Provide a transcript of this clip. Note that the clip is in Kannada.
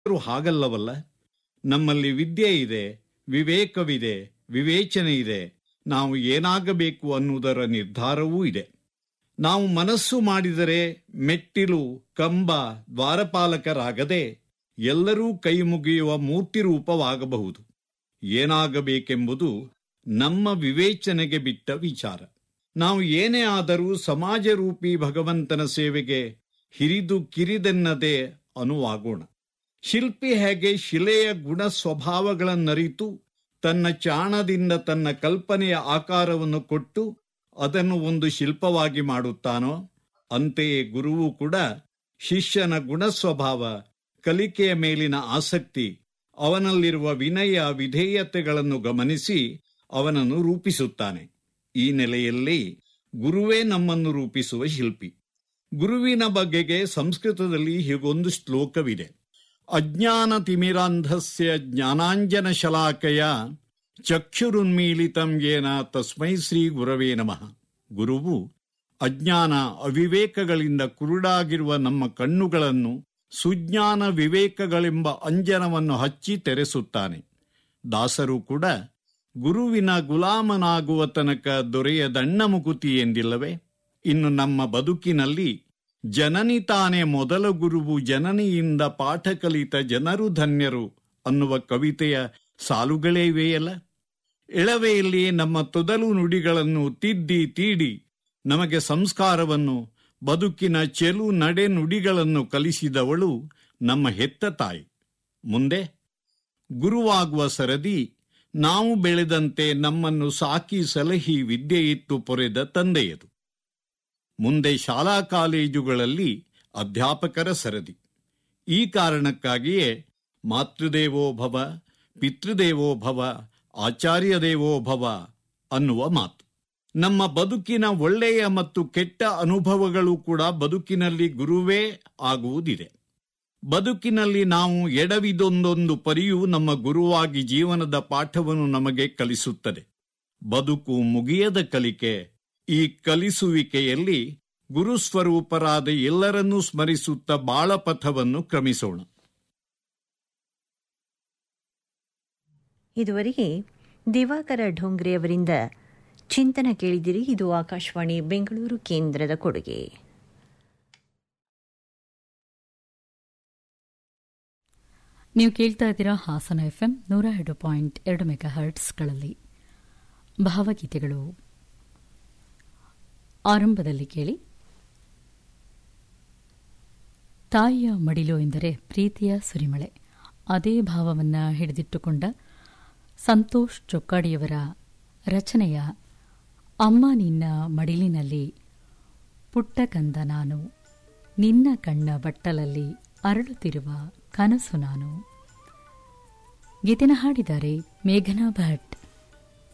ಯಾರು ಹಾಗಲ್ಲವಲ್ಲ ನಮ್ಮಲ್ಲಿ ವಿದ್ಯೆ ಇದೆ ವಿವೇಕವಿದೆ ವಿವೇಚನೆ ಇದೆ ನಾವು ಏನಾಗಬೇಕು ಅನ್ನುವುದರ ನಿರ್ಧಾರವೂ ಇದೆ ನಾವು ಮನಸ್ಸು ಮಾಡಿದರೆ ಮೆಟ್ಟಿಲು ಕಂಬ ದ್ವಾರಪಾಲಕರಾಗದೆ ಎಲ್ಲರೂ ಕೈ ಮುಗಿಯುವ ಮೂರ್ತಿ ರೂಪವಾಗಬಹುದು ಏನಾಗಬೇಕೆಂಬುದು ನಮ್ಮ ವಿವೇಚನೆಗೆ ಬಿಟ್ಟ ವಿಚಾರ ನಾವು ಏನೇ ಆದರೂ ಸಮಾಜರೂಪಿ ಭಗವಂತನ ಸೇವೆಗೆ ಹಿರಿದು ಕಿರಿದೆನ್ನದೆ ಅನುವಾಗೋಣ ಶಿಲ್ಪಿ ಹೇಗೆ ಶಿಲೆಯ ಗುಣ ಸ್ವಭಾವಗಳನ್ನರಿತು ತನ್ನ ಚಾಣದಿಂದ ತನ್ನ ಕಲ್ಪನೆಯ ಆಕಾರವನ್ನು ಕೊಟ್ಟು ಅದನ್ನು ಒಂದು ಶಿಲ್ಪವಾಗಿ ಮಾಡುತ್ತಾನೋ ಅಂತೆಯೇ ಗುರುವು ಕೂಡ ಶಿಷ್ಯನ ಗುಣ ಸ್ವಭಾವ ಕಲಿಕೆಯ ಮೇಲಿನ ಆಸಕ್ತಿ ಅವನಲ್ಲಿರುವ ವಿನಯ ವಿಧೇಯತೆಗಳನ್ನು ಗಮನಿಸಿ ಅವನನ್ನು ರೂಪಿಸುತ್ತಾನೆ ಈ ನೆಲೆಯಲ್ಲಿ ಗುರುವೇ ನಮ್ಮನ್ನು ರೂಪಿಸುವ ಶಿಲ್ಪಿ ಗುರುವಿನ ಬಗೆಗೆ ಸಂಸ್ಕೃತದಲ್ಲಿ ಹೀಗೊಂದು ಶ್ಲೋಕವಿದೆ ಅಜ್ಞಾನ ತಿಮಿರಾಂಧಸ್ಯ ಜ್ಞಾನಾಂಜನ ಶಲಾಕಯ ಚಕ್ಷುರುನ್ಮೀಲಿತಂ ಯೇನ ತಸ್ಮೈ ಶ್ರೀ ಗುರವೇ ನಮಃ ಗುರುವು ಅಜ್ಞಾನ ಅವಿವೇಕಗಳಿಂದ ಕುರುಡಾಗಿರುವ ನಮ್ಮ ಕಣ್ಣುಗಳನ್ನು ಸುಜ್ಞಾನ ವಿವೇಕಗಳೆಂಬ ಅಂಜನವನ್ನು ಹಚ್ಚಿ ತೆರೆಸುತ್ತಾನೆ ದಾಸರು ಕೂಡ ಗುರುವಿನ ಗುಲಾಮನಾಗುವ ತನಕ ದೊರೆಯದಣ್ಣ ಮುಕುತಿ ಎಂದಿಲ್ಲವೇ ಇನ್ನು ನಮ್ಮ ಬದುಕಿನಲ್ಲಿ ಜನನಿ ತಾನೇ ಮೊದಲ ಗುರುವು ಜನನಿಯಿಂದ ಪಾಠ ಕಲಿತ ಜನರು ಧನ್ಯರು ಅನ್ನುವ ಕವಿತೆಯ ಸಾಲುಗಳೇ ಇವೆಯಲ್ಲ ಎಳವೆಯಲ್ಲಿ ನಮ್ಮ ತೊದಲು ನುಡಿಗಳನ್ನು ತಿದ್ದಿ ತೀಡಿ ನಮಗೆ ಸಂಸ್ಕಾರವನ್ನು ಬದುಕಿನ ಚೆಲು ನಡೆ ನುಡಿಗಳನ್ನು ಕಲಿಸಿದವಳು ನಮ್ಮ ಹೆತ್ತ ತಾಯಿ ಮುಂದೆ ಗುರುವಾಗುವ ಸರದಿ ನಾವು ಬೆಳೆದಂತೆ ನಮ್ಮನ್ನು ಸಾಕಿ ಸಲಹಿ ವಿದ್ಯೆಯಿತ್ತು ಪೊರೆದ ತಂದೆಯದು ಮುಂದೆ ಶಾಲಾ ಕಾಲೇಜುಗಳಲ್ಲಿ ಅಧ್ಯಾಪಕರ ಸರದಿ ಈ ಕಾರಣಕ್ಕಾಗಿಯೇ ಮಾತೃದೇವೋ ಭವ ಪಿತೃದೇವೋ ಭವ ಆಚಾರ್ಯ ದೇವೋ ಭವ ಅನ್ನುವ ಮಾತು ನಮ್ಮ ಬದುಕಿನ ಒಳ್ಳೆಯ ಮತ್ತು ಕೆಟ್ಟ ಅನುಭವಗಳು ಕೂಡ ಬದುಕಿನಲ್ಲಿ ಗುರುವೇ ಆಗುವುದಿದೆ ಬದುಕಿನಲ್ಲಿ ನಾವು ಎಡವಿದೊಂದೊಂದು ಪರಿಯು ನಮ್ಮ ಗುರುವಾಗಿ ಜೀವನದ ಪಾಠವನ್ನು ನಮಗೆ ಕಲಿಸುತ್ತದೆ ಬದುಕು ಮುಗಿಯದ ಕಲಿಕೆ ಈ ಕಲಿಸುವಿಕೆಯಲ್ಲಿ ಗುರುಸ್ವರೂಪರಾದ ಎಲ್ಲರನ್ನೂ ಸ್ಮರಿಸುತ್ತ ಬಾಳಪಥವನ್ನು ಕ್ರಮಿಸೋಣ ಇದುವರೆಗೆ ದಿವಾಕರ ಢೋಂಗ್ರೆ ಅವರಿಂದ ಚಿಂತನ ಕೇಳಿದಿರಿ ಇದು ಆಕಾಶವಾಣಿ ಬೆಂಗಳೂರು ಕೇಂದ್ರದ ಕೊಡುಗೆ ನೀವು ಕೇಳ್ತಾ ಇದ್ದೀರಾ ಹಾಸನ ಎಫ್ಎಂ ನೂರ ಎರಡು ಪಾಯಿಂಟ್ ಎರಡು ಮೆಗಾ ಹರ್ಟ್ಸ್ಗಳಲ್ಲಿ ಭಾವಗೀತೆಗಳು ಆರಂಭದಲ್ಲಿ ಕೇಳಿ ತಾಯಿಯ ಮಡಿಲು ಎಂದರೆ ಪ್ರೀತಿಯ ಸುರಿಮಳೆ ಅದೇ ಭಾವವನ್ನ ಹಿಡಿದಿಟ್ಟುಕೊಂಡ ಸಂತೋಷ್ ಚೊಕ್ಕಾಡಿಯವರ ರಚನೆಯ ಅಮ್ಮ ನಿನ್ನ ಮಡಿಲಿನಲ್ಲಿ ಪುಟ್ಟ ಕಂದ ನಾನು ನಿನ್ನ ಕಣ್ಣ ಬಟ್ಟಲಲ್ಲಿ ಅರಳುತ್ತಿರುವ ಕನಸು ನಾನು ಗೀತೆನ ಹಾಡಿದ್ದಾರೆ ಮೇಘನಾ ಭಟ್